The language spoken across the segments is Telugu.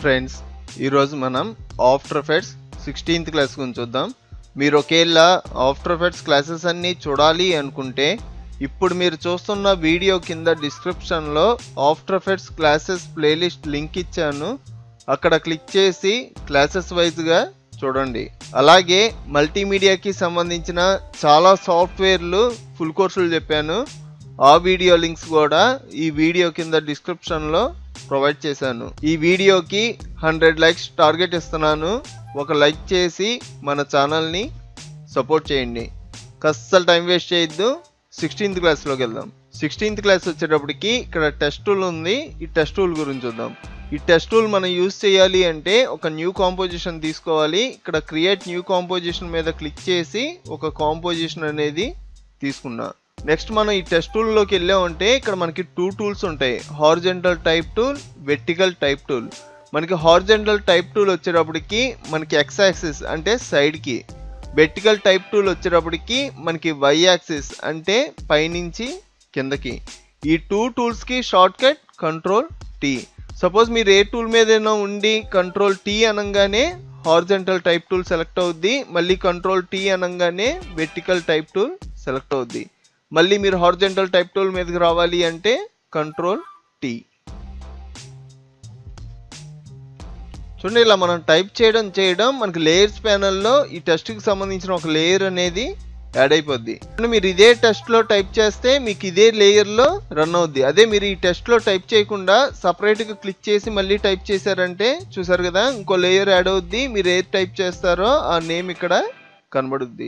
ఫ్రెండ్స్ ఈరోజు మనం ఆఫ్టర్ ఎఫెక్ట్స్ సిక్స్టీన్త్ క్లాస్ గురించి చూద్దాం మీరు ఒకేళ్ళ ఆఫ్టర్ ఎఫెక్ట్స్ క్లాసెస్ అన్నీ చూడాలి అనుకుంటే ఇప్పుడు మీరు చూస్తున్న వీడియో కింద డిస్క్రిప్షన్లో after effects classes playlist link ఇచ్చాను అక్కడ క్లిక్ చేసి క్లాసెస్ వైజ్గా చూడండి అలాగే మల్టీమీడియాకి సంబంధించిన చాలా సాఫ్ట్వేర్లు ఫుల్ కోర్సులు చెప్పాను ఆ వీడియో లింక్స్ కూడా ఈ వీడియో కింద డిస్క్రిప్షన్లో ప్రొవైడ్ చేశాను ఈ వీడియోకి హండ్రెడ్ లైక్స్ టార్గెట్ ఇస్తున్నాను ఒక లైక్ చేసి మన ఛానల్ని సపోర్ట్ చేయండి కస్సలు టైం వేస్ట్ చేయొద్దు సిక్స్టీన్త్ క్లాస్లోకి వెళ్దాం సిక్స్టీన్త్ క్లాస్ వచ్చేటప్పటికి ఇక్కడ టెస్ట్ టూల్ ఉంది ఈ టెస్ట్ టూల్ గురించి చూద్దాం ఈ టెస్ట్ టూల్ మనం యూజ్ చేయాలి అంటే ఒక న్యూ కాంపోజిషన్ తీసుకోవాలి ఇక్కడ క్రియేట్ న్యూ కాంపోజిషన్ మీద క్లిక్ చేసి ఒక కాంపోజిషన్ అనేది తీసుకున్నా నెక్స్ట్ మనం ఈ టెస్ట్ టూల్లోకి వెళ్ళామంటే ఇక్కడ మనకి టూ టూల్స్ ఉంటాయి horizontal type tool vertical type tool మనకి హార్జెంటల్ టైప్ టూల్ వచ్చేటప్పటికి మనకి ఎక్స్ యాక్సిస్ అంటే సైడ్కి వెర్టికల్ టైప్ టూల్ వచ్చేటప్పటికి మనకి వై యాక్సిస్ అంటే పైనుంచి కిందకి ఈ టూ టూల్స్కి shortcut control T suppose మీరు ఏ టూల్ మీదైనా ఉండి కంట్రోల్ టీ అనగానే హార్జెంటల్ టైప్ టూల్ సెలెక్ట్ అవుద్ది మళ్ళీ కంట్రోల్ టీ అనగానే వెర్టికల్ టైప్ టూల్ సెలెక్ట్ అవుద్ది మళ్ళీ మీరు హార్జెంటల్ టైప్ టూల్ మీదకి రావాలి అంటే కంట్రోల్ టీ చూడండి ఇలా మనం టైప్ చేయడం చేయడం మనకి లేయర్స్ ప్యానల్లో ఈ టెస్ట్కి సంబంధించిన ఒక లేయర్ అనేది యాడ్ అయిపోద్ది అంటే మీరు ఇదే టెస్ట్లో టైప్ చేస్తే మీకు ఇదే లేయర్లో రన్ అవుద్ది అదే మీరు ఈ టెస్ట్లో టైప్ చేయకుండా సపరేట్గా క్లిక్ చేసి మళ్ళీ టైప్ చేశారంటే చూసారు కదా ఇంకో లేయర్ యాడ్ అవుద్ది మీరు ఏది టైప్ చేస్తారో ఆ నేమ్ ఇక్కడ కనబడుద్ది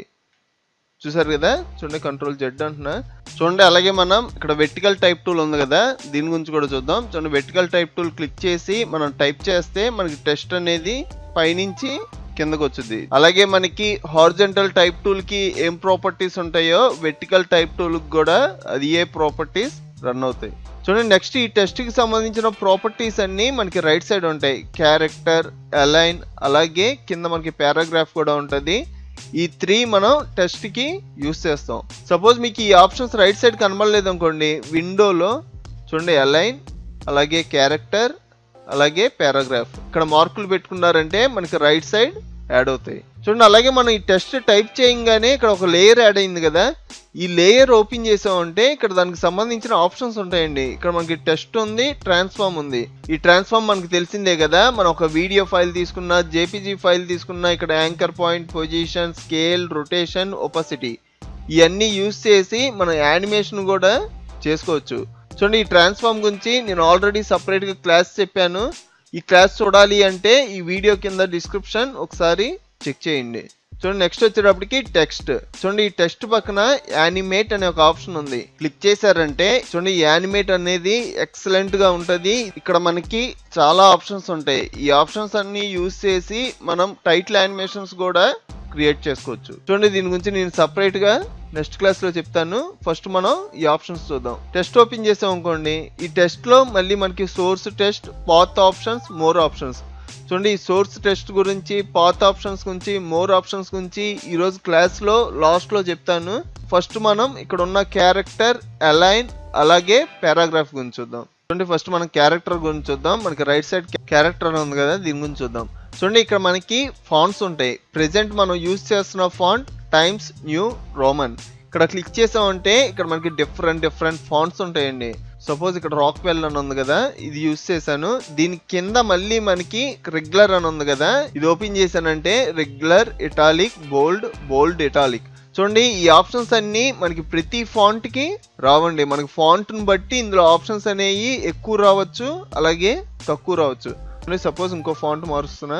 చూసారు కదా చూడండి కంట్రోల్ జెడ్ అంటున్నా చూడండి అలాగే మనం ఇక్కడ వెర్టికల్ టైప్ టూల్ ఉంది కదా దీని గురించి కూడా చూద్దాం చూడండి వెర్టికల్ టైప్ టూల్ క్లిక్ చేసి మనం టైప్ చేస్తే మనకి టెస్ట్ అనేది పైనుంచి కిందకు వచ్చింది అలాగే మనకి హార్జెంటల్ టైప్ టూల్ కి ఏం ప్రాపర్టీస్ ఉంటాయో వెర్టికల్ టైప్ టూల్ కూడా అది ఏ ప్రాపర్టీస్ రన్ అవుతాయి చూడండి నెక్స్ట్ ఈ టెస్ట్ కి సంబంధించిన ప్రాపర్టీస్ అన్ని మనకి రైట్ సైడ్ ఉంటాయి క్యారెక్టర్ అలైన్ అలాగే కింద మనకి పారాగ్రాఫ్ కూడా ఉంటుంది ఈ త్రీ మనం టెస్ట్ కి యూస్ చేస్తాం సపోజ్ మీకు ఈ ఆప్షన్స్ రైట్ సైడ్ కనబడలేదు అనుకోండి విండోలో చూడండి అలైన్ అలాగే క్యారెక్టర్ అలాగే పారాగ్రాఫ్ ఇక్కడ మార్కులు పెట్టుకున్నారంటే మనకి రైట్ సైడ్ యాడ్ అవుతాయి చూడండి అలాగే మనం ఈ టెస్ట్ టైప్ చేయగానే ఇక్కడ ఒక లేయర్ యాడ్ అయింది కదా ఈ లేయర్ ఓపెన్ చేసామంటే ఇక్కడ దానికి సంబంధించిన ఆప్షన్స్ ఉంటాయండి ఇక్కడ మనకి టెస్ట్ ఉంది ట్రాన్స్ఫార్మ్ ఉంది ఈ ట్రాన్స్ఫార్మ్ మనకి తెలిసిందే కదా మనం ఒక వీడియో ఫైల్ తీసుకున్నా జేపీజీ ఫైల్ తీసుకున్నా ఇక్కడ anchor point position scale rotation opacity ఇవన్నీ యూస్ చేసి మనం యానిమేషన్ కూడా చేసుకోవచ్చు చూడండి ఈ ట్రాన్స్ఫార్మ్ గురించి నేను ఆల్రెడీ సపరేట్గా క్లాస్ చెప్పాను ఈ క్లాస్ చూడాలి అంటే ఈ వీడియో కింద డిస్క్రిప్షన్ ఒకసారి చెక్ చేయండి చూడండి నెక్స్ట్ వచ్చేటప్పటికి టెక్స్ట్ చూడండి ఈ టెక్స్ట్ పక్కన యానిమేట్ అనే ఒక ఆప్షన్ ఉంది క్లిక్ చేశారంటే చూడండి ఈ యానిమేట్ అనేది ఎక్సలెంట్ గా ఉంటది ఇక్కడ మనకి చాలా ఆప్షన్స్ ఉంటాయి ఈ ఆప్షన్స్ అన్ని యూజ్ చేసి మనం టైటిల్ యానిమేషన్స్ కూడా క్రియేట్ చేసుకోవచ్చు చూడండి దీని గురించి నేను సపరేట్ గా నెక్స్ట్ క్లాస్ లో చెప్తాను ఫస్ట్ మనం ఈ ఆప్షన్స్ చూద్దాం టెస్ట్ ఓపెన్ చేసాం అనుకోండి ఈ టెస్ట్ లో మళ్ళీ మనకి source test path options more options చూడండి ఈ సోర్స్ టెస్ట్ గురించి పాత్ ఆప్షన్స్ గురించి మోర్ ఆప్షన్స్ గురించి ఈరోజు క్లాస్లో లాస్ట్లో చెప్తాను ఫస్ట్ మనం ఇక్కడ ఉన్న క్యారెక్టర్ అలైన్ అలాగే పారాగ్రాఫ్ గురించి చూద్దాం చూడండి ఫస్ట్ మనం క్యారెక్టర్ గురించి చూద్దాం మనకి రైట్ సైడ్ క్యారెక్టర్ ఉంది కదా దీని గురించి చూద్దాం చూడండి ఇక్కడ మనకి ఫాంట్స్ ఉంటాయి ప్రెసెంట్ మనం యూజ్ చేస్తున్న ఫాంట్ టైమ్స్ న్యూ రోమన్ ఇక్కడ క్లిక్ చేసామంటే ఇక్కడ మనకి డిఫరెంట్ డిఫరెంట్ ఫాంట్స్ ఉంటాయండి సపోజ్ ఇక్కడ రాక్ వెల్ అని ఉంది కదా ఇది యూస్ చేశాను దీని కింద మళ్ళీ మనకి రెగ్యులర్ అని ఉంది కదా ఇది ఓపెన్ చేశానంటే regular italic bold bold italic చూడండి ఈ ఆప్షన్స్ అన్ని మనకి ప్రతి ఫాంట్ కి రావండి మనకి ఫాంట్ ని బట్టి ఇందులో ఆప్షన్స్ అనేవి ఎక్కువ రావచ్చు అలాగే తక్కువ రావచ్చు చూడండి సపోజ్ ఇంకో ఫాంట్ మారుస్తున్నా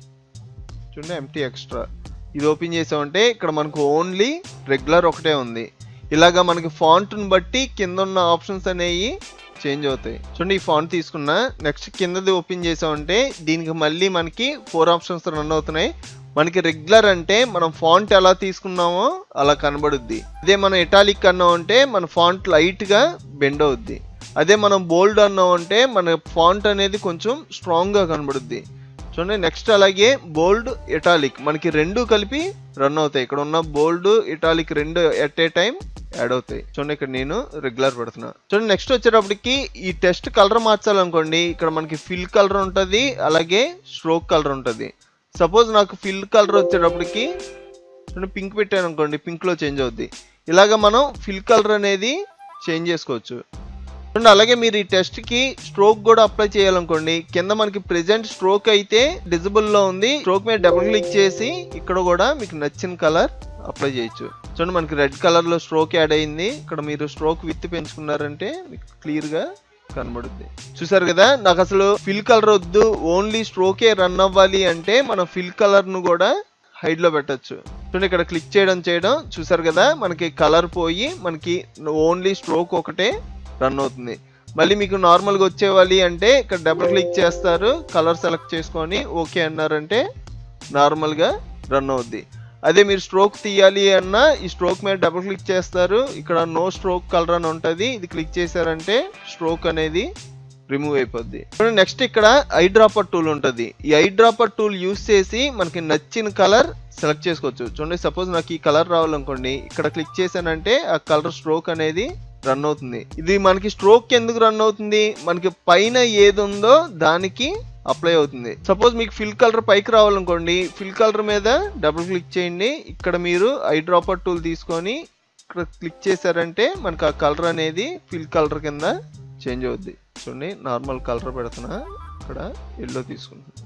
చూడండి ఎంటీ ఎక్స్ట్రా ఇది ఓపెన్ చేసామంటే ఇక్కడ మనకు ఓన్లీ రెగ్యులర్ ఒకటే ఉంది ఇలాగా మనకి ఫాంట్ని బట్టి కింద ఉన్న ఆప్షన్స్ అనేవి చేంజ్ అవుతాయి చూడండి ఈ ఫాంట్ తీసుకున్నా నెక్స్ట్ కిందది ఓపెన్ చేసామంటే దీనికి మళ్ళీ మనకి ఫోర్ ఆప్షన్స్ రన్ అవుతున్నాయి మనకి రెగ్యులర్ అంటే మనం ఫాంట్ ఎలా తీసుకున్నామో అలా కనబడుద్ది అదే మనం ఇటాలిక్ అన్నాం అంటే మన ఫాంట్ లైట్గా బెండ్ అవుద్ది అదే మనం బోల్డ్ అన్నాం అంటే మన ఫాంట్ అనేది కొంచెం స్ట్రాంగ్గా కనబడుద్ది సో చూడండి నెక్స్ట్ అలాగే బోల్డ్ ఇటాలిక్ మనకి రెండు కలిపి రన్ అవుతాయి ఇక్కడ ఉన్న బోల్డ్ ఇటాలిక్ రెండు ఎట్ ఏ టైం యాడ్ అవుతాయి చూడండి ఇక్కడ నేను రెగ్యులర్ పెడుతున్నా చూడండి నెక్స్ట్ వచ్చేటప్పటికి ఈ టెస్ట్ కలర్ మార్చాలనుకోండి ఇక్కడ మనకి ఫిల్ కలర్ ఉంటుంది అలాగే స్ట్రోక్ కలర్ ఉంటుంది సపోజ్ నాకు ఫిల్ కలర్ వచ్చేటప్పటికి చూడండి పింక్ పెట్టాను అనుకోండి పింక్ లో చేంజ్ అవుద్ది ఇలాగ మనం ఫిల్ కలర్ అనేది చేంజ్ చేసుకోవచ్చు చూడండి అలాగే మీరు ఈ టెస్ట్ కి స్ట్రోక్ కూడా అప్లై చేయాలనుకోండి కింద మనకి ప్రెజెంట్ స్ట్రోక్ అయితే డిజిబుల్ లో ఉంది స్ట్రోక్ మీద డబుల్ క్లిక్ చేసి ఇక్కడ కూడా మీకు నచ్చిన కలర్ అప్లై చేయొచ్చు చూడండి మనకి రెడ్ కలర్ లో స్ట్రోక్ యాడ్ అయింది ఇక్కడ మీరు స్ట్రోక్ విత్ పెంచుకున్నారంటే మీకు క్లియర్ గా కనబడుద్ది చూసారు కదా నాకు అసలు ఫిల్ కలర్ వద్దు ఓన్లీ స్ట్రోకే రన్ అవ్వాలి అంటే మనం ఫిల్ కలర్ ను కూడా హైడ్ లో పెట్టచ్చు చూడండి ఇక్కడ క్లిక్ చేయడం చేయడం చూసారు కదా మనకి కలర్ పోయి మనకి ఓన్లీ స్ట్రోక్ ఒకటే రన్ అవుతుంది మళ్ళీ మీకు నార్మల్గా వచ్చేవాలి అంటే ఇక్కడ డబుల్ క్లిక్ చేస్తారు కలర్ సెలెక్ట్ చేసుకొని ఓకే అన్నారంటే నార్మల్గా రన్ అవుద్ది అదే మీరు స్ట్రోక్ తీయాలి అన్నా ఈ స్ట్రోక్ మీద డబుల్ క్లిక్ చేస్తారు ఇక్కడ నో స్ట్రోక్ కలర్ అని ఉంటుంది ఇది క్లిక్ చేశారంటే స్ట్రోక్ అనేది రిమూవ్ అయిపోద్ది నెక్స్ట్ ఇక్కడ ఐ డ్రాపర్ టూల్ ఉంటుంది ఈ ఐ డ్రాపర్ టూల్ యూస్ చేసి మనకి నచ్చిన కలర్ సెలెక్ట్ చేసుకోవచ్చు చూడండి సపోజ్ నాకు ఈ కలర్ రావాలనుకోండి ఇక్కడ క్లిక్ చేశానంటే ఆ కలర్ స్ట్రోక్ అనేది రన్ అవుతుంది ఇది మనకి స్ట్రోక్ ఎందుకు రన్ అవుతుంది మనకి పైన ఏది ఉందో దానికి అప్లై అవుతుంది సపోజ్ మీకు ఫిల్ కలర్ పైకి రావాలనుకోండి ఫిల్ కలర్ మీద డబుల్ క్లిక్ చేయండి ఇక్కడ మీరు ఐ డ్రాపర్ టూల్ తీసుకొని ఇక్కడ క్లిక్ చేశారంటే మనకి ఆ కలర్ అనేది ఫిల్ కలర్ కింద చేంజ్ అవుద్ది చూడండి నార్మల్ కలర్ పెడుతున్నా ఇక్కడ ఎల్లో తీసుకుంటున్నా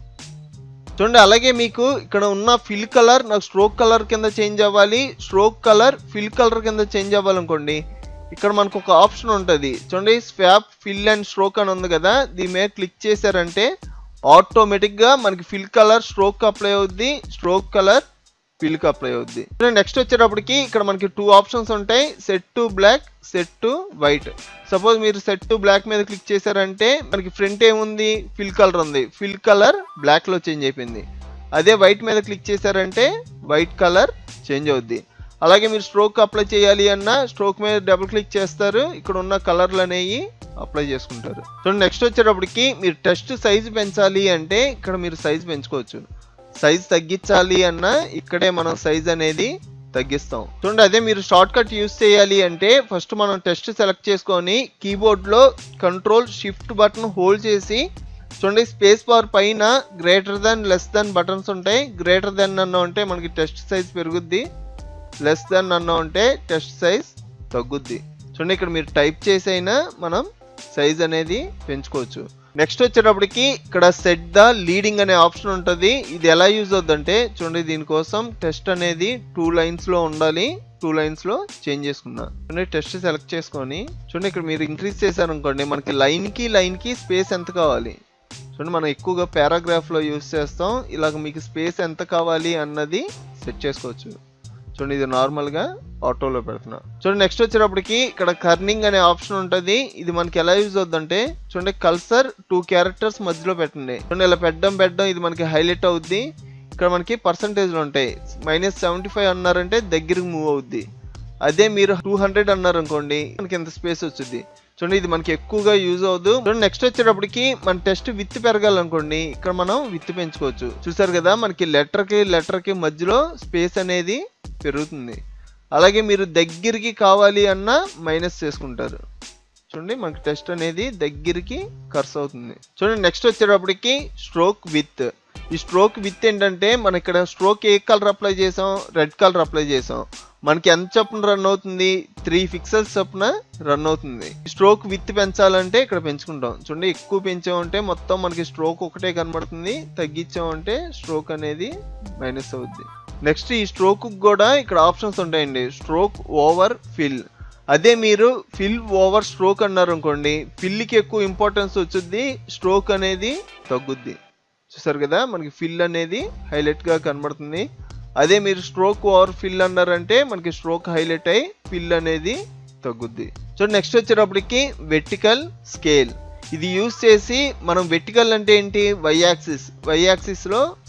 చూడండి అలాగే మీకు ఇక్కడ ఉన్న ఫిల్ కలర్ నాకు స్ట్రోక్ కలర్ కింద చేంజ్ అవ్వాలి స్ట్రోక్ కలర్ ఫిల్ కలర్ కింద చేంజ్ అవ్వాలనుకోండి ఇక్కడ మనకు ఒక ఆప్షన్ ఉంటుంది చూడండి స్వాప్ ఫిల్ అండ్ స్ట్రోక్ అని ఉంది కదా దీని మీద క్లిక్ చేశారంటే ఆటోమేటిక్ గా మనకి ఫిల్ కలర్ స్ట్రోక్ అప్లై అవుద్ది స్ట్రోక్ కలర్ ఫిల్ కి అప్లై అవుద్ది నెక్స్ట్ వచ్చేటప్పటికి ఇక్కడ మనకి టూ ఆప్షన్స్ ఉంటాయి set to black set to white suppose మీరు సెట్ టు బ్లాక్ మీద క్లిక్ చేశారంటే మనకి ఫ్రంట్ ఏముంది ఫిల్ కలర్ ఉంది ఫిల్ కలర్ బ్లాక్ లో చేంజ్ అయిపోయింది అదే వైట్ మీద క్లిక్ చేశారంటే వైట్ కలర్ చేంజ్ అవుద్ది అలాగే మీరు స్ట్రోక్ అప్లై చేయాలి అన్న స్ట్రోక్ మీద డబుల్ క్లిక్ చేస్తారు ఇక్కడ ఉన్న కలర్లు అనేవి అప్లై చేసుకుంటారు చూడండి నెక్స్ట్ వచ్చేటప్పటికి మీరు టెస్ట్ సైజ్ పెంచాలి అంటే ఇక్కడ మీరు సైజ్ పెంచుకోవచ్చు సైజ్ తగ్గించాలి అన్న ఇక్కడే మనం సైజ్ అనేది తగ్గిస్తాం చూడండి అదే మీరు షార్ట్ కట్ యూస్ చేయాలి అంటే ఫస్ట్ మనం టెస్ట్ సెలెక్ట్ చేసుకొని కీబోర్డ్ లో కంట్రోల్ షిఫ్ట్ బటన్ హోల్డ్ చేసి చూడండి స్పేస్ బార్ పైన greater than less than buttons ఉంటాయి గ్రేటర్ దెన్ అన్న ఉంటే మనకి టెస్ట్ సైజ్ పెరుగుద్ది లెస్ దెన్ అన్న ఉంటే టెస్ట్ సైజ్ తగ్గుద్ది చూడండి ఇక్కడ మీరు టైప్ చేసైనా మనం సైజ్ అనేది పెంచుకోవచ్చు నెక్స్ట్ వచ్చేటప్పటికి ఇక్కడ సెట్ ద లీడింగ్ అనే ఆప్షన్ ఉంటుంది ఇది ఎలా యూజ్ అవుద్దంటే చూడండి దీనికోసం టెస్ట్ అనేది టూ లైన్స్ లో ఉండాలి టూ లైన్స్ లో చేంజ్ చేసుకున్నా చూడండి టెస్ట్ సెలెక్ట్ చేసుకొని చూడండి ఇక్కడ మీరు ఇంక్రీజ్ చేశారనుకోండి మనకి లైన్ కి లైన్ కి స్పేస్ ఎంత కావాలి చూడండి మనం ఎక్కువగా పారాగ్రాఫ్ లో యూజ్ చేస్తాం ఇలాగ మీకు స్పేస్ ఎంత కావాలి అన్నది సెట్ చేసుకోవచ్చు చూడండి ఇది నార్మల్ గా ఆటోలో పెడుతున్నా చూడండి నెక్స్ట్ వచ్చేటప్పటికి ఇక్కడ కర్నింగ్ అనే ఆప్షన్ ఉంటుంది ఇది మనకి ఎలా యూజ్ అవుద్దంటే చూడండి కల్సర్ టూ క్యారెక్టర్స్ మధ్యలో పెట్టండి చూడండి ఇలా పెట్టడం పెట్టడం ఇది మనకి హైలైట్ అవుద్ది ఇక్కడ మనకి పర్సంటేజ్లు ఉంటాయి మైనస్ సెవెంటీ ఫైవ్ అన్నారంటే దగ్గరికి మూవ్ అవుద్ది అదే మీరు టూ హండ్రెడ్ అన్నారు అనుకోండి మనకి ఎంత స్పేస్ వచ్చింది చూడండి ఇది మనకి ఎక్కువగా యూజ్ అవ్వదు చూడండి నెక్స్ట్ వచ్చేటప్పటికి మన టెస్ట్ విత్ పెరగాలనుకోండి ఇక్కడ మనం విత్ పెంచుకోవచ్చు చూసారు కదా మనకి లెటర్ కి లెటర్ కి మధ్యలో స్పేస్ అనేది పెరుగుతుంది అలాగే మీరు దగ్గరికి కావాలి అన్న మైనస్ చేసుకుంటారు చూడండి మనకి టెస్ట్ అనేది దగ్గరికి కర్స్ అవుతుంది చూడండి నెక్స్ట్ వచ్చేటప్పటికి స్ట్రోక్ విత్ ఈ స్ట్రోక్ విత్ ఏంటంటే మన ఇక్కడ స్ట్రోక్ ఏ కలర్ అప్లై చేసాం రెడ్ కలర్ అప్లై చేసాం మనకి ఎంత చొప్పున రన్ అవుతుంది త్రీ పిక్సెల్స్ చొప్పున రన్ అవుతుంది స్ట్రోక్ విత్ పెంచాలంటే ఇక్కడ పెంచుకుంటాం చూడండి ఎక్కువ పెంచామంటే మొత్తం మనకి స్ట్రోక్ ఒకటే కనబడుతుంది తగ్గించామంటే స్ట్రోక్ అనేది మైనస్ అవుద్ది నెక్స్ట్ ఈ స్ట్రోక్ కూడా ఇక్కడ ఆప్షన్స్ ఉంటాయండి స్ట్రోక్ ఓవర్ ఫిల్ అదే మీరు ఫిల్ ఓవర్ స్ట్రోక్ అన్నారు అనుకోండి ఫిల్కి ఎక్కువ ఇంపార్టెన్స్ వచ్చుద్ది స్ట్రోక్ అనేది తగ్గుద్ది చూసారు కదా మనకి ఫిల్ అనేది హైలైట్ గా కనబడుతుంది అదే మీరు స్ట్రోక్ ఓవర్ ఫిల్ అన్నారంటే మనకి స్ట్రోక్ హైలైట్ అయి ఫిల్ అనేది తగ్గుద్ది సో నెక్స్ట్ వచ్చేటప్పటికి వెర్టికల్ స్కేల్ ఇది యూస్ చేసి మనం వెర్టికల్ అంటే ఏంటి వై యాక్సిస్ వై యాక్సిస్ లో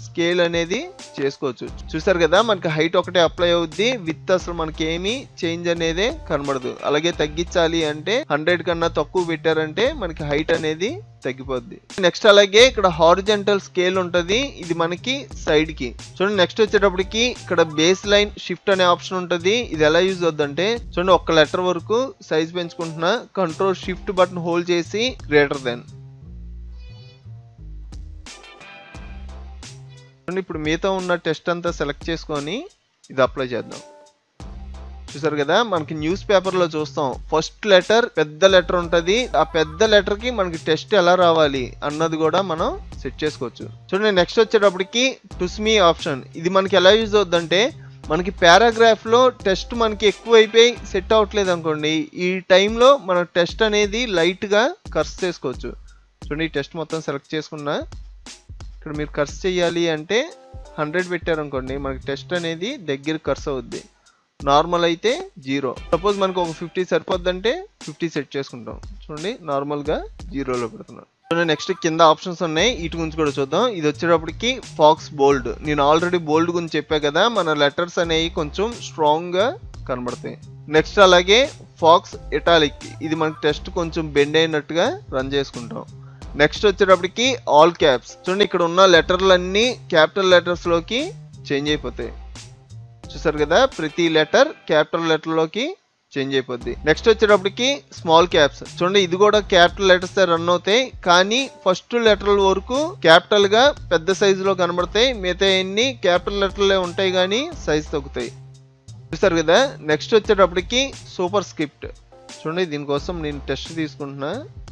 స్కేల్ అనేది చేసుకోవచ్చు చూసారు కదా మనకి హైట్ ఒకటే అప్లై అవుద్ది విత్ అసలు మనకి ఏమి చేంజ్ అనేదే కనబడదు అలాగే తగ్గించాలి అంటే హండ్రెడ్ కన్నా తక్కువ పెట్టారంటే మనకి హైట్ అనేది తగ్గిపోద్ది నెక్స్ట్ అలాగే ఇక్కడ హారిజెంటల్ స్కేల్ ఉంటది ఇది మనకి సైడ్ కి చూడండి నెక్స్ట్ వచ్చేటప్పటికి ఇక్కడ బేస్ లైన్ షిఫ్ట్ అనే ఆప్షన్ ఉంటది ఇది ఎలా యూజ్ అవుద్దంటే చూడండి ఒక్క లెటర్ వరకు సైజ్ పెంచుకుంటున్నా కంట్రోల్ షిఫ్ట్ బటన్ హోల్డ్ చేసి గ్రేటర్ దెన్ చూడండి ఇప్పుడు మిగతా ఉన్న టెస్ట్ అంతా సెలెక్ట్ చేసుకొని ఇది అప్లై చేద్దాం చూసారు కదా మనకి న్యూస్ పేపర్ లో చూస్తాం ఫస్ట్ లెటర్ పెద్ద లెటర్ ఉంటది ఆ పెద్ద లెటర్ కి మనకి టెస్ట్ ఎలా రావాలి అన్నది కూడా మనం సెట్ చేసుకోవచ్చు చూడండి నెక్స్ట్ వచ్చేటప్పటికి టుస్మీ ఆప్షన్ ఇది మనకి ఎలా యూజ్ అవుద్దంటే మనకి పారాగ్రాఫ్ లో టెస్ట్ మనకి ఎక్కువ అయిపోయి సెట్ అవ్వట్లేదు అనుకోండి ఈ టైంలో మన టెస్ట్ అనేది లైట్ గా కర్స్ చేసుకోవచ్చు చూడండి ఈ టెస్ట్ మొత్తం సెలెక్ట్ చేసుకున్నా ఇక్కడ మీరు కర్స్ చేయాలి అంటే హండ్రెడ్ పెట్టారనుకోండి మనకి టెస్ట్ అనేది దగ్గర కర్స్ అవుద్ది నార్మల్ అయితే జీరో సపోజ్ మనకు ఒక ఫిఫ్టీ సరిపోద్దంటే ఫిఫ్టీ సెట్ చేసుకుంటాం చూడండి నార్మల్గా జీరోలో పెడుతున్నాం చూడండి నెక్స్ట్ కింద ఆప్షన్స్ ఉన్నాయి వీటి గురించి కూడా చూద్దాం ఇది వచ్చేటప్పటికి ఫాక్స్ బోల్డ్ నేను ఆల్రెడీ బోల్డ్ గురించి చెప్పా కదా మన లెటర్స్ అనేవి కొంచెం స్ట్రాంగ్గా కనబడతాయి నెక్స్ట్ అలాగే ఫాక్స్ ఇటాలిక్ ఇది మనకి టెస్ట్ కొంచెం బెండ్ అయినట్టుగా రన్ చేసుకుంటాం నెక్స్ట్ వచ్చేటప్పటికి ఆల్ క్యాప్స్ చూడండి ఇక్కడ ఉన్న లెటర్లన్నీ క్యాపిటల్ లెటర్స్ లోకి చేంజ్ అయిపోతాయి చూసారు కదా ప్రతి లెటర్ క్యాపిటల్ లెటర్ లోకి చేంజ్ అయిపోద్ది నెక్స్ట్ వచ్చేటప్పటికి స్మాల్ క్యాప్స్ చూడండి ఇది కూడా క్యాపిటల్ లెటర్స్ రన్ అవుతాయి కానీ ఫస్ట్ లెటర్ల వరకు క్యాపిటల్ గా పెద్ద సైజులో కనబడతాయి మిగతా అన్ని క్యాపిటల్ లెటర్లే ఉంటాయి కానీ సైజ్ తగ్గుతాయి చూసారు కదా నెక్స్ట్ వచ్చేటప్పటికి సూపర్ స్క్రిప్ట్ చూడండి దీనికోసం నేను టెస్ట్ తీసుకుంటున్నా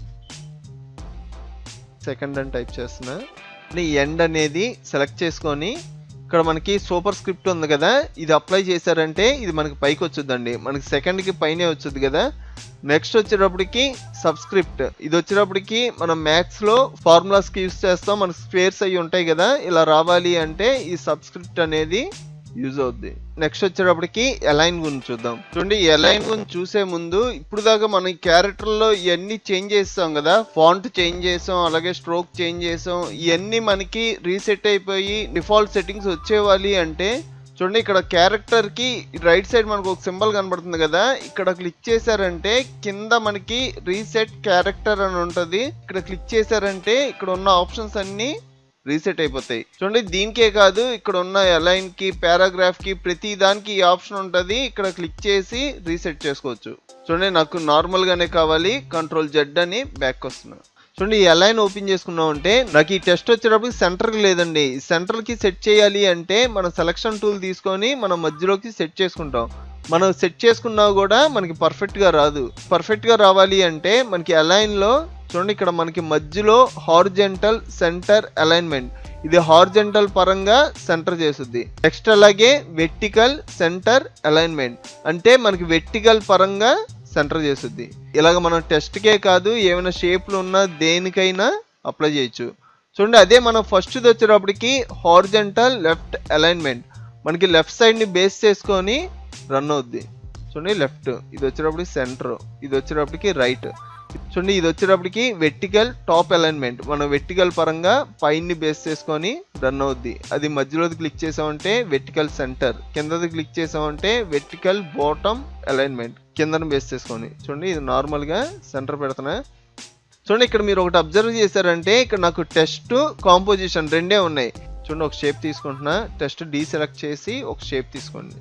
సెకండ్ అని టైప్ చేస్తున్నా ఈ ఎండ్ అనేది సెలెక్ట్ చేసుకొని ఇక్కడ మనకి సూపర్ స్క్రిప్ట్ ఉంది కదా ఇది అప్లై చేశారంటే ఇది మనకి పైకి వచ్చుద్దండి మనకి సెకండ్కి పైనే వచ్చుద్ది కదా నెక్స్ట్ వచ్చేటప్పటికి సబ్స్క్రిప్ట్ ఇది వచ్చేటప్పటికి మనం మ్యాథ్స్ లో ఫార్ములాస్ కి యూస్ చేస్తాం మనకి స్క్వేర్స్ అవి ఉంటాయి కదా ఇలా రావాలి అంటే ఈ సబ్స్క్రిప్ట్ అనేది యూజ్ అవుద్ది నెక్స్ట్ వచ్చేటప్పటికి ఎలైన్ గురించి చూద్దాం చూడండి ఎలైన్ గురించి చూసే ముందు ఇప్పుడు దాకా మన క్యారెక్టర్ లో ఇవన్నీ చేంజ్ చేస్తాం కదా ఫాంట్ చేంజ్ చేసాం అలాగే స్ట్రోక్ చేంజ్ చేసాం ఇవన్నీ మనకి రీసెట్ అయిపోయి డిఫాల్ట్ సెట్టింగ్స్ వచ్చేవాలి అంటే చూడండి ఇక్కడ క్యారెక్టర్ కి రైట్ సైడ్ మనకు ఒక సింబల్ కనబడుతుంది కదా ఇక్కడ క్లిక్ చేశారంటే కింద మనకి రీసెట్ క్యారెక్టర్ అని ఉంటది ఇక్కడ క్లిక్ చేశారంటే ఇక్కడ ఉన్న ఆప్షన్స్ అన్ని రీసెట్ అయిపోతాయి చూడండి దీనికే కాదు ఇక్కడ ఉన్న అలైన్ కి పారాగ్రాఫ్ కి ప్రతి దానికి ఈ ఆప్షన్ ఉంటది ఇక్కడ క్లిక్ చేసి రీసెట్ చేసుకోవచ్చు చూడండి నాకు నార్మల్ గానే కావాలి కంట్రోల్ జెడ్ అని బ్యాక్ వస్తున్నా చూడండి ఈ అలైన్ ఓపెన్ చేసుకున్నాం అంటే నాకు ఈ టెస్ట్ వచ్చేటప్పుడు సెంటర్ కి లేదండి సెంటర్ కి సెట్ చేయాలి అంటే మనం సెలక్షన్ టూల్ తీసుకొని మనం మధ్యలోకి సెట్ చేసుకుంటాం మనం సెట్ చేసుకున్నా కూడా మనకి పర్ఫెక్ట్ గా రాదు పర్ఫెక్ట్ గా రావాలి అంటే మనకి అలైన్ లో చూడండి ఇక్కడ మనకి మధ్యలో హార్జెంటల్ సెంటర్ అలైన్మెంట్ ఇది హార్జెంటల్ పరంగా సెంటర్ చేస్తుంది నెక్స్ట్ అలాగే వెర్టికల్ సెంటర్ అలైన్మెంట్ అంటే మనకి వెర్టికల్ పరంగా సెంటర్ చేస్తుంది ఇలాగ మనం టెస్ట్కే కాదు ఏమైనా షేప్లు ఉన్నా దేనికైనా అప్లై చేయొచ్చు చూడండి అదే మనం ఫస్ట్ వచ్చేటప్పటికి హార్జెంటల్ లెఫ్ట్ అలైన్మెంట్ మనకి లెఫ్ట్ సైడ్ ని బేస్ చేసుకొని రన్ అవుద్ది చూడండి లెఫ్ట్ ఇది వచ్చేటప్పటికి సెంటర్ ఇది వచ్చేటప్పటికి రైట్ చూడండి ఇది వచ్చేటప్పటికి వెర్టికల్ టాప్ అలైన్మెంట్ మనం వెర్టికల్ పరంగా పైన్ని బేస్ చేసుకొని రన్ అవుద్ది అది మధ్యలోది క్లిక్ చేసామంటే వెర్టికల్ సెంటర్ కిందది క్లిక్ చేసామంటే వెర్టికల్ బాటమ్ అలైన్మెంట్ కిందను బేస్ చేసుకొని చూడండి ఇది నార్మల్ గా సెంటర్ పెడుతున్నా చూడండి ఇక్కడ మీరు ఒకటి అబ్జర్వ్ చేశారంటే ఇక్కడ నాకు టెస్ట్ కాంపోజిషన్ రెండే ఉన్నాయి చూడండి ఒక షేప్ తీసుకుంటున్నా టెస్ట్ డీసెలెక్ట్ చేసి ఒక షేప్ తీసుకోండి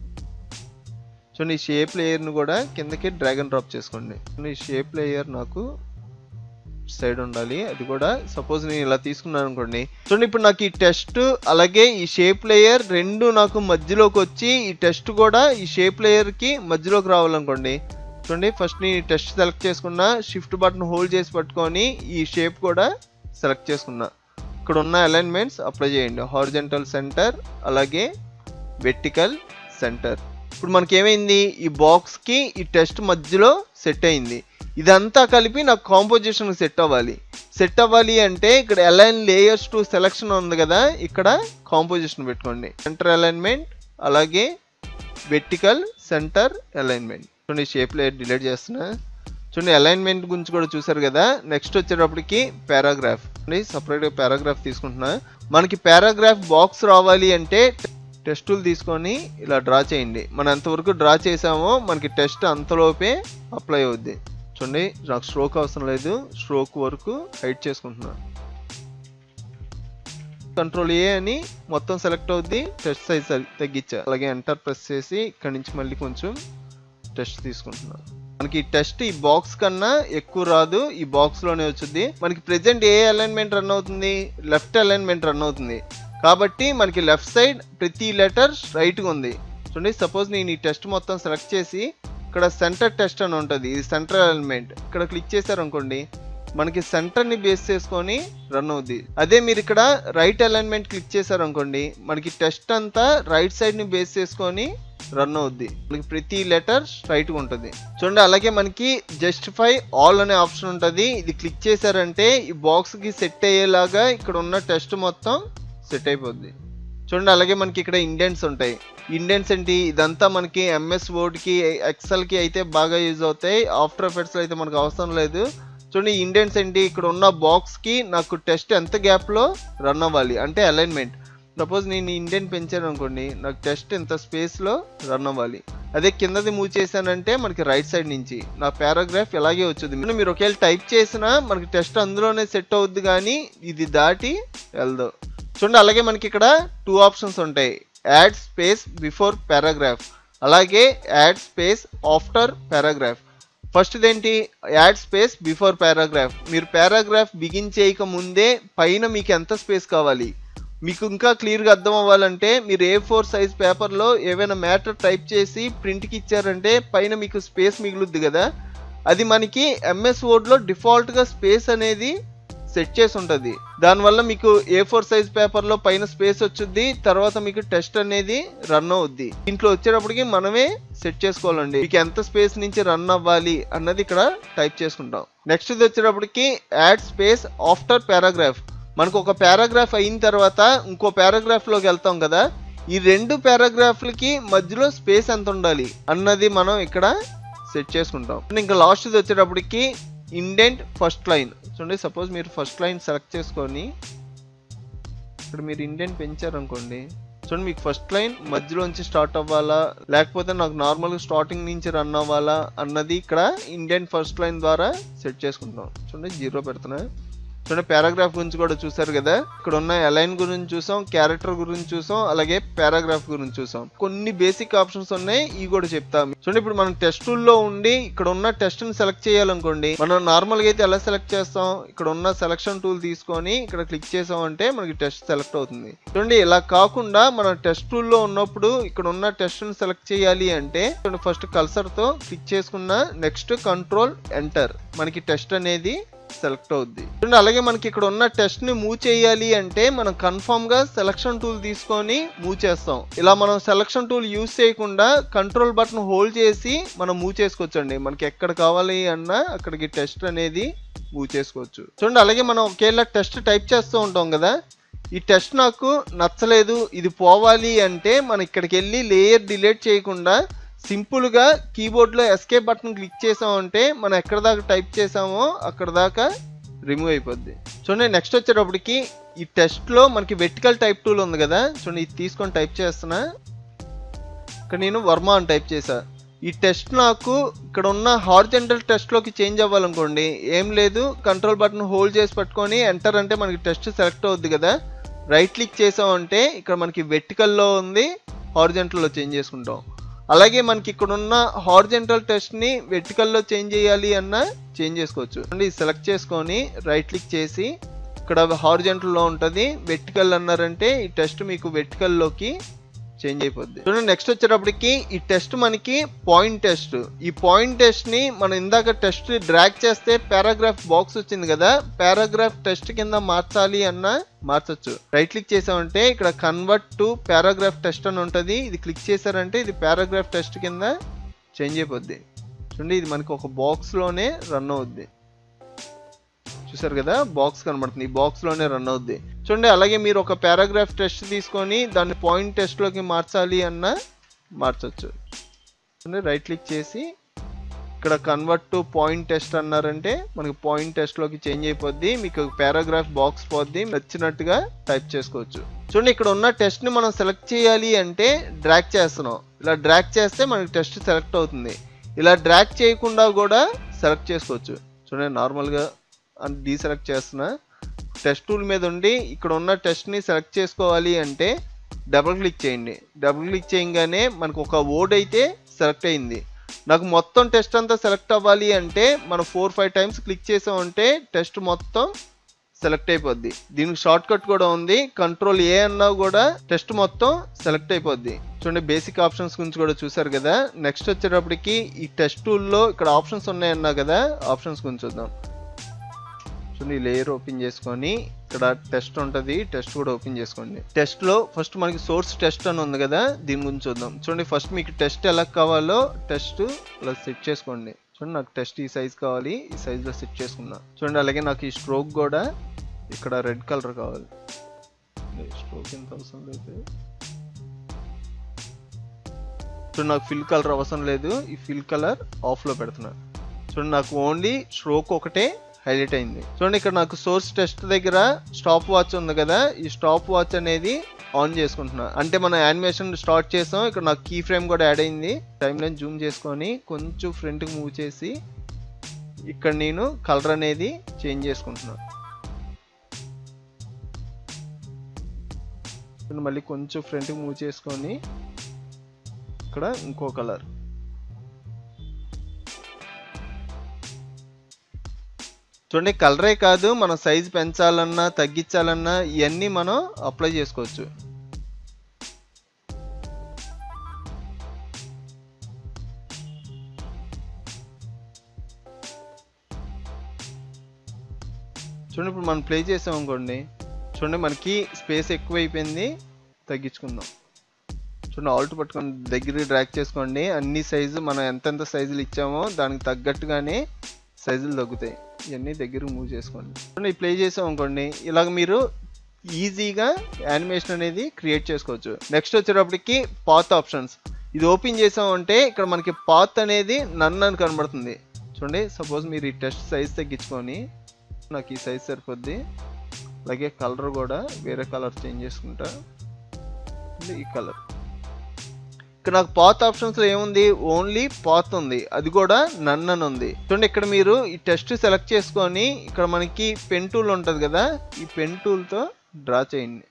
చూడండి ఈ షేప్ లేయర్ను కూడా కిందకి డ్రాగన్ డ్రాప్ చేసుకోండి చూడండి ఈ షేప్ లేయర్ నాకు సైడ్ ఉండాలి అది కూడా సపోజ్ నేను ఇలా తీసుకున్నాను అనుకోండి చూడండి ఇప్పుడు నాకు ఈ టెస్ట్ అలాగే ఈ షేప్ లేయర్ రెండు నాకు మధ్యలోకి వచ్చి ఈ టెస్ట్ కూడా ఈ షేప్ లేయర్ కి మధ్యలోకి రావాలనుకోండి చూడండి ఫస్ట్ నేను ఈ టెస్ట్ సెలెక్ట్ చేసుకున్నా షిఫ్ట్ బటన్ హోల్డ్ చేసి పట్టుకొని ఈ షేప్ కూడా సెలెక్ట్ చేసుకున్నా ఇక్కడ ఉన్న అలైన్మెంట్స్ అప్లై చేయండి హారిజెంటల్ సెంటర్ అలాగే వెర్టికల్ సెంటర్ ఇప్పుడు మనకి ఏమైంది ఈ బాక్స్ కి ఈ టెస్ట్ మధ్యలో సెట్ అయింది ఇదంతా కలిపి నాకు కాంపోజిషన్ సెట్ అవ్వాలి సెట్ అవ్వాలి అంటే ఇక్కడ అలైన్ లేయర్స్ టు సెలెక్షన్ ఉంది కదా ఇక్కడ కాంపోజిషన్ పెట్టుకోండి సెంటర్ అలైన్మెంట్ అలాగే వెర్టికల్ సెంటర్ అలైన్మెంట్ చూడండి షేప్ లేయర్ డిలీట్ చేస్తున్నా చూడండి అలైన్మెంట్ గురించి కూడా చూసారు కదా నెక్స్ట్ వచ్చేటప్పటికి పారాగ్రాఫ్ అండి సపరేట్గా పారాగ్రాఫ్ తీసుకుంటున్నా మనకి పారాగ్రాఫ్ బాక్స్ రావాలి అంటే టెస్టులు తీసుకొని ఇలా డ్రా చేయండి మనం ఎంతవరకు డ్రా చేసామో మనకి టెస్ట్ అంతలోపే అప్లై అవుద్ది చూడండి నాకు స్ట్రోక్ అవసరం లేదు స్ట్రోక్ వరకు హైట్ చేసుకుంటున్నా కంట్రోల్ ఏ అని మొత్తం సెలెక్ట్ అవుద్ది టెస్ట్ సైజ్ తగ్గించా అలాగే ఎంటర్ ప్రెస్ చేసి ఇక్కడి నుంచి మళ్ళీ కొంచెం టెస్ట్ తీసుకుంటున్నాను మనకి ఈ టెస్ట్ ఈ బాక్స్ కన్నా ఎక్కువ రాదు ఈ బాక్స్ లోనే వచ్చింది మనకి ప్రెసెంట్ ఏ అలైన్మెంట్ రన్ అవుతుంది లెఫ్ట్ అలైన్మెంట్ రన్ అవుతుంది కాబట్టి మనకి లెఫ్ట్ సైడ్ ప్రతి లెటర్ రైట్గా ఉంది చూడండి సపోజ్ నేను ఈ టెస్ట్ మొత్తం సెలెక్ట్ చేసి ఇక్కడ సెంటర్ టెస్ట్ అని ఉంటుంది ఇది సెంటర్ ఎలిమెంట్ ఇక్కడ క్లిక్ చేశారు అనుకోండి మనకి సెంటర్ ని బేస్ చేసుకొని రన్ అవుద్ది అదే మీరు ఇక్కడ రైట్ అలైన్మెంట్ క్లిక్ చేశారు అనుకోండి మనకి టెస్ట్ అంతా రైట్ సైడ్ ని బేస్ చేసుకొని రన్ అవుద్ది మనకి ప్రతి లెటర్ స్ట్రైట్ గా ఉంటుంది చూడండి అలాగే మనకి జస్టిఫై ఆల్ అనే ఆప్షన్ ఉంటుంది ఇది క్లిక్ చేశారంటే ఈ బాక్స్ కి సెట్ అయ్యేలాగా ఇక్కడ ఉన్న టెస్ట్ మొత్తం సెట్ అయిపోద్ది చూడండి అలాగే మనకి ఇక్కడ ఇండెంట్స్ ఉంటాయి ఇండెంట్స్ ఏంటి ఇదంతా మనకి ఎంఎస్ వర్డ్ కి ఎక్సెల్ కి అయితే బాగా యూజ్ అవుతాయి ఆఫ్టర్ ఎఫెక్ట్స్ లో అయితే మనకు అవసరం లేదు చూడండి ఇండెంట్స్ ఏంటి ఇక్కడ ఉన్న బాక్స్ కి నాకు టెస్ట్ ఎంత గ్యాప్ లో రన్ అవ్వాలి అంటే అలైన్మెంట్ సపోజ్ నేను ఇండెంట్ పెంచాను అనుకోండి నాకు టెస్ట్ ఎంత స్పేస్ లో రన్ అవ్వాలి అదే కిందది మూవ్ చేశానంటే మనకి రైట్ సైడ్ నుంచి నా పారాగ్రాఫ్ ఎలాగే వచ్చింది మీరు ఒకవేళ టైప్ చేసినా మనకి టెస్ట్ అందులోనే సెట్ అవుద్ది కానీ ఇది దాటి వెళ్దు చూడండి అలాగే మనకి ఇక్కడ టూ ఆప్షన్స్ ఉంటాయి యాడ్ స్పేస్ బిఫోర్ పారాగ్రాఫ్ అలాగే add space after paragraph first ఏంటి యాడ్ స్పేస్ బిఫోర్ పారాగ్రాఫ్ మీరు పారాగ్రాఫ్ బిగిన్ చేయక ముందే పైన మీకు ఎంత స్పేస్ కావాలి మీకు ఇంకా క్లియర్గా అర్థం అవ్వాలంటే మీరు ఏ ఫోర్ సైజ్ పేపర్లో ఏవైనా మ్యాటర్ టైప్ చేసి ప్రింట్కి ఇచ్చారంటే పైన మీకు స్పేస్ మిగులుద్ది కదా అది మనకి ఎంఎస్ వర్డ్లో డిఫాల్ట్గా స్పేస్ అనేది సెట్ చేసి ఉంటుంది దానివల్ల మీకు ఏ ఫోర్ సైజ్ పేపర్లో పైన స్పేస్ వచ్చుద్ది తర్వాత మీకు టెస్ట్ అనేది రన్ అవుద్ది ఇంట్లో వచ్చేటప్పటికి మనమే సెట్ చేసుకోవాలండి మీకు ఎంత స్పేస్ నుంచి రన్ అవ్వాలి అన్నది ఇక్కడ టైప్ చేసుకుంటాం నెక్స్ట్ ఇది వచ్చేటప్పటికి యాడ్ స్పేస్ ఆఫ్టర్ పారాగ్రాఫ్ మనకు ఒక పారాగ్రాఫ్ అయిన తర్వాత ఇంకో పారాగ్రాఫ్ లోకి వెళ్తాం కదా ఈ రెండు పారాగ్రాఫ్లకి మధ్యలో స్పేస్ ఎంత ఉండాలి అన్నది మనం ఇక్కడ సెట్ చేసుకుంటాం ఇంకా లాస్ట్ ఇది వచ్చేటప్పటికి ఇండెంట్ ఫస్ట్ లైన్ చూడండి సపోజ్ మీరు ఫస్ట్ లైన్ సెలెక్ట్ చేసుకొని ఇక్కడ మీరు ఇండెంట్ పెంచారనుకోండి చూడండి మీకు ఫస్ట్ లైన్ మధ్యలోంచి స్టార్ట్ అవ్వాలా లేకపోతే నాకు నార్మల్గా స్టార్టింగ్ నుంచి రన్ అవ్వాలా అన్నది ఇక్కడ ఇండెంట్ ఫస్ట్ లైన్ ద్వారా సెట్ చేసుకుంటాం చూడండి జీరో పెడుతున్నా చూడండి పారాగ్రాఫ్ గురించి కూడా చూసారు కదా ఇక్కడ ఉన్న అలైన్ గురించి చూసాం క్యారెక్టర్ గురించి చూసాం అలాగే పారాగ్రాఫ్ గురించి చూసాం కొన్ని బేసిక్ ఆప్షన్స్ ఉన్నాయి ఇవి కూడా చెప్తాం చూడండి ఇప్పుడు మనం టెస్ట్ లో ఉండి ఇక్కడ ఉన్న టెస్ట్ ని సెలెక్ట్ చేయాలనుకోండి మనం నార్మల్ గా అయితే ఎలా సెలెక్ట్ చేస్తాం ఇక్కడ ఉన్న సెలక్షన్ టూల్ తీసుకొని ఇక్కడ క్లిక్ చేసాం అంటే మనకి టెస్ట్ సెలెక్ట్ అవుతుంది చూడండి ఇలా కాకుండా మనం టెస్ట్ టూల్ లో ఉన్నప్పుడు ఇక్కడ ఉన్న టెస్ట్ ని సెలెక్ట్ చేయాలి అంటే ఫస్ట్ కల్సర్ తో క్లిక్ చేసుకున్న నెక్స్ట్ కంట్రోల్ ఎంటర్ మనకి టెస్ట్ అనేది సెలెక్ట్ అవుద్ది చూడండి అలాగే మనకి ఇక్కడ ఉన్న టెస్ట్ ని మూవ్ చేయాలి అంటే మనం కన్ఫర్మ్ గా సెలక్షన్ టూల్ తీసుకొని మూవ్ చేస్తాం ఇలా మనం సెలక్షన్ టూల్ యూజ్ చేయకుండా కంట్రోల్ బటన్ హోల్డ్ చేసి మనం మూవ్ చేసుకోవచ్చండి మనకి ఎక్కడ కావాలి అన్నా అక్కడికి టెస్ట్ అనేది మూవ్ చేసుకోవచ్చు చూడండి అలాగే మనం ఒకేలా టెస్ట్ టైప్ చేస్తూ ఉంటాం కదా ఈ టెస్ట్ నాకు నచ్చలేదు ఇది పోవాలి అంటే మనం ఇక్కడికి వెళ్ళి లేయర్ డిలీట్ చేయకుండా సింపుల్ గా కీబోర్డ్ లో ఎస్కేప్ బటన్ క్లిక్ చేసామంటే మనం ఎక్కడ దాకా టైప్ చేసామో అక్కడ దాకా రిమూవ్ అయిపోద్ది చూడండి నెక్స్ట్ వచ్చేటప్పటికి ఈ టెస్ట్ లో మనకి వెర్టికల్ టైప్ టూల్ ఉంది కదా చూడండి ఇది తీసుకొని టైప్ చేస్తున్నా ఇక్కడ నేను వర్మ అని టైప్ చేసా ఈ టెస్ట్ నాకు ఇక్కడ ఉన్న హార్జెంటల్ టెస్ట్ లోకి చేంజ్ అవ్వాలనుకోండి ఏం లేదు కంట్రోల్ బటన్ హోల్డ్ చేసి పట్టుకొని ఎంటర్ అంటే మనకి టెస్ట్ సెలెక్ట్ అవుద్ది కదా రైట్ క్లిక్ చేసామంటే ఇక్కడ మనకి వెర్టికల్లో ఉంది హార్జెంటల్లో చేంజ్ చేసుకుంటాం అలాగే మనకి ఇక్కడ ఉన్న హార్జెంటల్ టెస్ట్ ని వెర్టికల్లో చేంజ్ చేయాలి అన్న చేంజ్ చేసుకోవచ్చు అండి సెలెక్ట్ చేసుకొని రైట్ క్లిక్ చేసి ఇక్కడ హార్జెంటల్ లో ఉంటుంది వెర్టికల్ అన్నారంటే ఈ టెస్ట్ మీకు వెర్టికల్ లోకి చేంజ్ అయిపోద్ది చూడండి నెక్స్ట్ వచ్చేటప్పటికి ఈ టెస్ట్ మనకి పాయింట్ టెస్ట్ ఈ పాయింట్ టెస్ట్ ని మనం ఇందాక టెస్ట్ డ్రాగ్ చేస్తే పారాగ్రాఫ్ బాక్స్ వచ్చింది కదా పారాగ్రాఫ్ టెస్ట్ కింద మార్చాలి అన్న మార్చొచ్చు రైట్ క్లిక్ చేసామంటే ఇక్కడ కన్వర్ట్ టు పారాగ్రాఫ్ టెస్ట్ అని ఉంటుంది ఇది క్లిక్ చేశారంటే ఇది పారాగ్రాఫ్ టెస్ట్ కింద చేంజ్ అయిపోద్ది చూడండి ఇది మనకి ఒక బాక్స్ లోనే రన్ అవుద్ది చూసారు కదా బాక్స్ కనబడుతుంది ఈ బాక్స్ లోనే రన్ అవుద్ది చూడండి అలాగే మీరు ఒక పారాగ్రాఫ్ టెస్ట్ తీసుకొని దాన్ని పాయింట్ టెస్ట్ లోకి మార్చాలి అన్న మార్చొచ్చు చూడండి రైట్ క్లిక్ చేసి ఇక్కడ కన్వర్ట్ టు పాయింట్ టెస్ట్ అన్నారంటే మనకి పాయింట్ టెస్ట్ లోకి చేంజ్ అయిపోద్ది మీకు పారాగ్రాఫ్ బాక్స్ పోద్ది నచ్చినట్టుగా టైప్ చేసుకోవచ్చు చూడండి ఇక్కడ ఉన్న టెస్ట్ ని మనం సెలెక్ట్ చేయాలి అంటే డ్రాక్ చేస్తున్నాం ఇలా డ్రాక్ చేస్తే మనకి టెస్ట్ సెలెక్ట్ అవుతుంది ఇలా డ్రాక్ చేయకుండా కూడా సెలెక్ట్ చేసుకోవచ్చు చూడండి నార్మల్గా డీసెలెక్ట్ చేస్తున్నా టెస్ట్ టూల్ మీద ఉండి ఇక్కడ ఉన్న టెస్ట్ని సెలెక్ట్ చేసుకోవాలి అంటే డబుల్ క్లిక్ చేయండి డబుల్ క్లిక్ చేయగానే మనకు ఒక వర్డ్ అయితే సెలెక్ట్ అయింది నాకు మొత్తం టెస్ట్ అంతా సెలెక్ట్ అవ్వాలి అంటే మనం ఫోర్ ఫైవ్ టైమ్స్ క్లిక్ చేసామంటే టెస్ట్ మొత్తం సెలెక్ట్ అయిపోద్ది దీనికి షార్ట్ కట్ కూడా ఉంది కంట్రోల్ ఏ అన్నా కూడా టెస్ట్ మొత్తం సెలెక్ట్ అయిపోద్ది చూడండి బేసిక్ ఆప్షన్స్ గురించి కూడా చూసారు కదా నెక్స్ట్ వచ్చేటప్పటికి ఈ టెస్ట్ టూల్లో ఇక్కడ ఆప్షన్స్ ఉన్నాయన్నా కదా ఆప్షన్స్ గురించి చూద్దాం చూడండి ఈ లేయర్ ఓపెన్ చేసుకొని ఇక్కడ టెస్ట్ ఉంటుంది టెస్ట్ కూడా ఓపెన్ చేసుకోండి టెస్ట్ లో ఫస్ట్ మనకి సోర్స్ టెస్ట్ అని ఉంది కదా దీని గురించి చూద్దాం చూడండి ఫస్ట్ మీకు టెస్ట్ ఎలా కావాలో టెస్ట్ ఇలా సెట్ చేసుకోండి చూడండి నాకు టెస్ట్ ఈ సైజ్ కావాలి ఈ సైజ్ లో సెట్ చేసుకున్నా చూడండి అలాగే నాకు ఈ స్ట్రోక్ కూడా ఇక్కడ రెడ్ కలర్ కావాలి స్ట్రోక్ ఎంత అవసరం లేదు చూడండి నాకు ఫిల్ కలర్ అవసరం లేదు ఈ ఫిల్ కలర్ ఆఫ్ లో పెడుతున్నా చూడండి నాకు ఓన్లీ స్ట్రోక్ ఒకటే హైలైట్ అయింది చూడండి ఇక్కడ నాకు సోర్స్ టెస్ట్ దగ్గర స్టాప్ వాచ్ ఉంది కదా ఈ స్టాప్ వాచ్ అనేది ఆన్ చేసుకుంటున్నా అంటే మన యానిమేషన్ స్టార్ట్ చేసాం ఇక్కడ నాకు కీ ఫ్రేమ్ కూడా యాడ్ అయింది టైం లైన్ జూమ్ చేసుకొని కొంచెం ఫ్రంట్కి మూవ్ చేసి ఇక్కడ నేను కలర్ అనేది చేంజ్ చేసుకుంటున్నా చూడండి మళ్ళీ కొంచెం ఫ్రంట్కి మూవ్ చేసుకొని ఇక్కడ ఇంకో కలర్ చూడండి కలరే కాదు మనం సైజ్ పెంచాలన్నా తగ్గించాలన్నా ఇవన్నీ మనం అప్లై చేసుకోవచ్చు చూడండి ఇప్పుడు మనం ప్లే చేసాం అనుకోండి చూడండి మనకి స్పేస్ ఎక్కువ అయిపోయింది తగ్గించుకుందాం చూడండి ఆల్ట్ పట్టుకొని దగ్గర డ్రాక్ చేసుకోండి అన్ని సైజు మనం ఎంతెంత సైజులు ఇచ్చామో దానికి తగ్గట్టుగానే సైజులు తగ్గుతాయి ఇవన్నీ దగ్గర మూవ్ చేసుకోండి చూడండి ప్లే చేసాం అనుకోండి ఇలాగ మీరు ఈజీగా యానిమేషన్ అనేది క్రియేట్ చేసుకోవచ్చు నెక్స్ట్ వచ్చేటప్పటికి పాత్ ఆప్షన్స్ ఇది ఓపెన్ చేసామంటే ఇక్కడ మనకి పాత్ అనేది నన్ను అని కనబడుతుంది చూడండి సపోజ్ మీరు ఈ టెస్ట్ సైజ్ తగ్గించుకొని నాకు ఈ సైజ్ సరిపోద్ది అలాగే కలర్ కూడా వేరే కలర్ చేంజ్ చేసుకుంటా ఈ కలర్ ఇక్కడ నాకు పాత్ ఆప్షన్స్ లో ఏముంది ఓన్లీ పాత్ ఉంది అది కూడా నన్ అని ఉంది చూడండి ఇక్కడ మీరు ఈ టెస్ట్ సెలెక్ట్ చేసుకొని ఇక్కడ మనకి పెన్ టూల్ ఉంటుంది కదా ఈ పెన్ టూల్ తో డ్రా చేయండి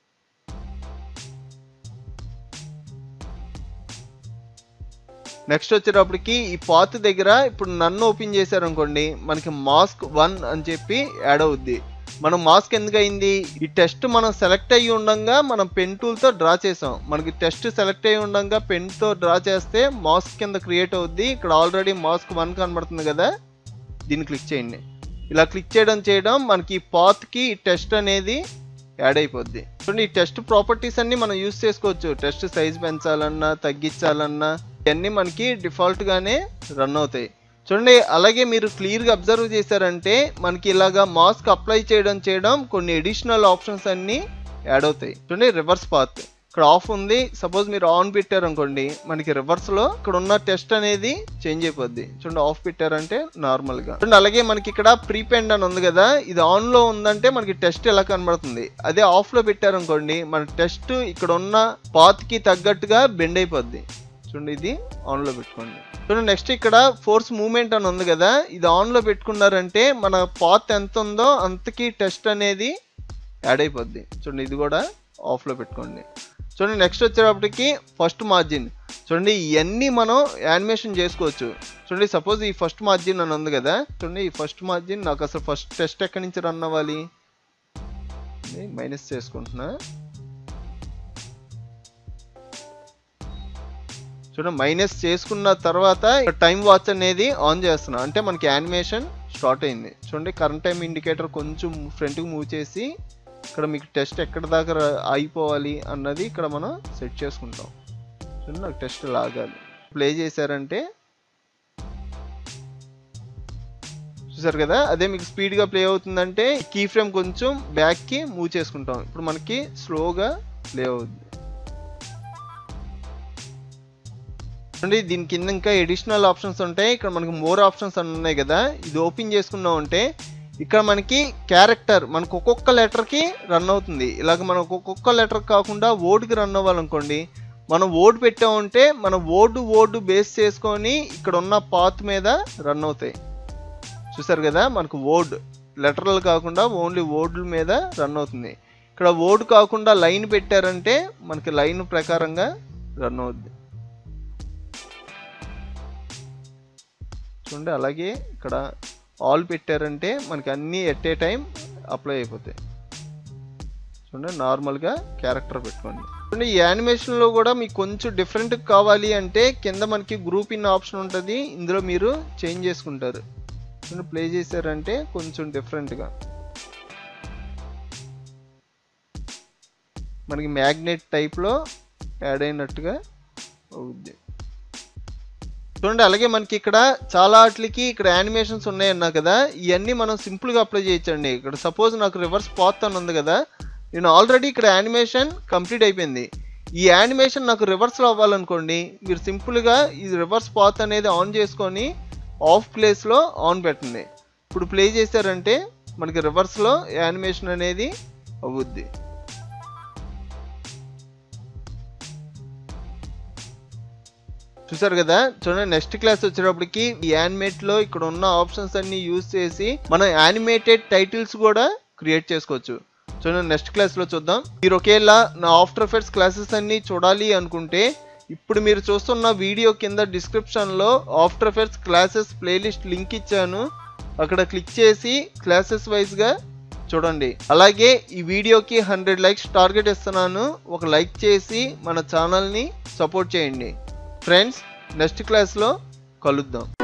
నెక్స్ట్ వచ్చేటప్పటికి ఈ పాత్ దగ్గర ఇప్పుడు నన్ను ఓపెన్ చేశారు అనుకోండి మనకి మాస్క్ వన్ అని చెప్పి యాడ్ అవుద్ది మనం మాస్క్ ఎందుకు అయింది ఈ టెస్ట్ మనం సెలెక్ట్ అయ్యి ఉండగా మనం పెన్ టూల్తో డ్రా చేసాం మనకి టెస్ట్ సెలెక్ట్ అయ్యి ఉండగా పెన్తో డ్రా చేస్తే మాస్క్ కింద క్రియేట్ అవుద్ది ఇక్కడ ఆల్రెడీ మాస్క్ వన్ కనబడుతుంది కదా దీన్ని క్లిక్ చేయండి ఇలా క్లిక్ చేయడం చేయడం మనకి ఈ పాత్కి ఈ టెస్ట్ అనేది యాడ్ అయిపోద్ది చూడండి ఈ టెస్ట్ ప్రాపర్టీస్ అన్ని మనం యూస్ చేసుకోవచ్చు టెస్ట్ సైజ్ పెంచాలన్నా తగ్గించాలన్నా ఇవన్నీ మనకి డిఫాల్ట్ గానే రన్ అవుతాయి చూడండి అలాగే మీరు క్లియర్ గా అబ్జర్వ్ చేశారంటే మనకి ఇలాగా మాస్క్ అప్లై చేయడం చేయడం కొన్ని అడిషనల్ ఆప్షన్స్ అన్ని యాడ్ అవుతాయి చూడండి రివర్స్ పాత్ ఇక్కడ ఆఫ్ ఉంది సపోజ్ మీరు ఆన్ పెట్టారు అనుకోండి మనకి రివర్స్ లో ఇక్కడ ఉన్న టెస్ట్ అనేది చేంజ్ అయిపోద్ది చూడండి ఆఫ్ పెట్టారంటే నార్మల్ గా చూడండి అలాగే మనకి ఇక్కడ ప్రీపెండ్ అని ఉంది కదా ఇది ఆన్ లో ఉందంటే మనకి టెస్ట్ ఎలా కనబడుతుంది అదే ఆఫ్ లో పెట్టారనుకోండి మన టెస్ట్ ఇక్కడ ఉన్న పాత్ కి తగ్గట్టుగా బెండ్ అయిపోద్ది చూడండి ఇది ఆన్ లో పెట్టుకోండి చూడండి నెక్స్ట్ ఇక్కడ ఫోర్స్ మూవ్మెంట్ అని ఉంది కదా ఇది ఆన్ లో పెట్టుకున్నారంటే మన పాత్ ఎంత ఉందో అంతకి టెస్ట్ అనేది యాడ్ అయిపోద్ది చూడండి ఇది కూడా ఆఫ్ లో పెట్టుకోండి చూడండి నెక్స్ట్ వచ్చేటప్పటికి ఫస్ట్ మార్జిన్ చూడండి ఇవన్నీ మనం యానిమేషన్ చేసుకోవచ్చు చూడండి సపోజ్ ఈ ఫస్ట్ మార్జిన్ అని ఉంది కదా చూడండి ఈ ఫస్ట్ మార్జిన్ నాకు అసలు ఫస్ట్ టెస్ట్ ఎక్కడి నుంచి రన్ అవ్వాలి మైనస్ చేసుకుంటున్నా చూడండి మైనస్ చేసుకున్న తర్వాత టైం వాచ్ అనేది ఆన్ చేస్తున్నా అంటే మనకి యానిమేషన్ స్టార్ట్ అయింది చూడండి కరెంట్ టైం ఇండికేటర్ కొంచెం ఫ్రంట్కి మూవ్ చేసి ఇక్కడ మీకు టెస్ట్ ఎక్కడ దాకా రా- ఆగిపోవాలి అన్నది ఇక్కడ మనం సెట్ చేసుకుంటాం చూడండి నాకు టెస్ట్ లాగాలి ప్లే చేశారంటే చూసారు కదా అదే మీకు స్పీడ్ గా ప్లే అవుతుందంటే కీ ఫ్రేమ్ కొంచెం బ్యాక్ కి మూవ్ చేసుకుంటాం ఇప్పుడు మనకి స్లోగా ప్లే అవుద్ది చూడండి దీని కింద ఇంకా ఎడిషనల్ ఆప్షన్స్ ఉంటాయి ఇక్కడ మనకి మోర్ ఆప్షన్స్ అని ఉన్నాయి కదా ఇది ఓపెన్ చేసుకున్నాం అంటే ఇక్కడ మనకి క్యారెక్టర్ మనకు ఒక్కొక్క లెటర్కి రన్ అవుతుంది ఇలాగ మనకు ఒక్కొక్క లెటర్ కాకుండా ఓడ్కి రన్ అవ్వాలనుకోండి మనం ఓడ్ పెట్టామంటే మన ఓడ్ ఓడ్ బేస్ చేసుకొని ఇక్కడ ఉన్న పాత్ మీద రన్ అవుతాయి చూసారు కదా మనకు ఓడ్ లెటర్లు కాకుండా ఓన్లీ ఓడ్ల మీద రన్ అవుతుంది ఇక్కడ ఓడ్ కాకుండా లైన్ పెట్టారంటే మనకి లైన్ ప్రకారంగా రన్ అవుద్ది చూడండి అలాగే ఇక్కడ ఆల్ పెట్టారంటే మనకి అన్నీ ఎట్ ఏ టైం అప్లై అయిపోతాయి చూడండి నార్మల్గా క్యారెక్టర్ పెట్టుకోండి చూడండి ఈ యానిమేషన్లో కూడా మీకు కొంచెం డిఫరెంట్ కావాలి అంటే కింద మనకి గ్రూప్ ఇన్ ఆప్షన్ ఉంటుంది ఇందులో మీరు చేంజ్ చేసుకుంటారు చూడండి ప్లే చేశారంటే కొంచెం డిఫరెంట్గా మనకి మ్యాగ్నెట్ టైప్లో యాడ్ అయినట్టుగా అవుద్ది చూడండి అలాగే మనకి ఇక్కడ చాలా వాటికి ఇక్కడ యానిమేషన్స్ ఉన్నాయన్నా కదా ఇవన్నీ మనం సింపుల్గా అప్లై చేయొచ్చండి ఇక్కడ సపోజ్ నాకు రివర్స్ పాత్ అని ఉంది కదా నేను ఆల్రెడీ ఇక్కడ యానిమేషన్ కంప్లీట్ అయిపోయింది ఈ యానిమేషన్ నాకు రివర్స్లో అవ్వాలనుకోండి మీరు సింపుల్గా ఈ రివర్స్ పాత్ అనేది ఆన్ చేసుకొని ఆఫ్ ప్లేస్లో ఆన్ పెట్టండి ఇప్పుడు ప్లే చేశారంటే మనకి రివర్స్లో యానిమేషన్ అనేది అవుద్ది చూసారు కదా చూడండి నెక్స్ట్ క్లాస్ వచ్చేటప్పటికి ఈ యానిమేట్ లో ఇక్కడ ఉన్న ఆప్షన్స్ అన్ని యూజ్ చేసి మనం యానిమేటెడ్ టైటిల్స్ కూడా క్రియేట్ చేసుకోవచ్చు చూడండి నెక్స్ట్ క్లాస్ లో చూద్దాం మీరు ఒకేలా నా ఆఫ్టర్ ఎఫెక్ట్స్ క్లాసెస్ అన్ని చూడాలి అనుకుంటే ఇప్పుడు మీరు చూస్తున్న వీడియో కింద డిస్క్రిప్షన్ లో After effects classes playlist link ఇచ్చాను అక్కడ క్లిక్ చేసి క్లాసెస్ వైజ్ గా చూడండి అలాగే ఈ వీడియోకి హండ్రెడ్ లైక్స్ టార్గెట్ ఇస్తున్నాను ఒక లైక్ చేసి మన ఛానల్ని సపోర్ట్ చేయండి ఫ్రెండ్స్ నెక్స్ట్ క్లాస్లో కలుద్దాం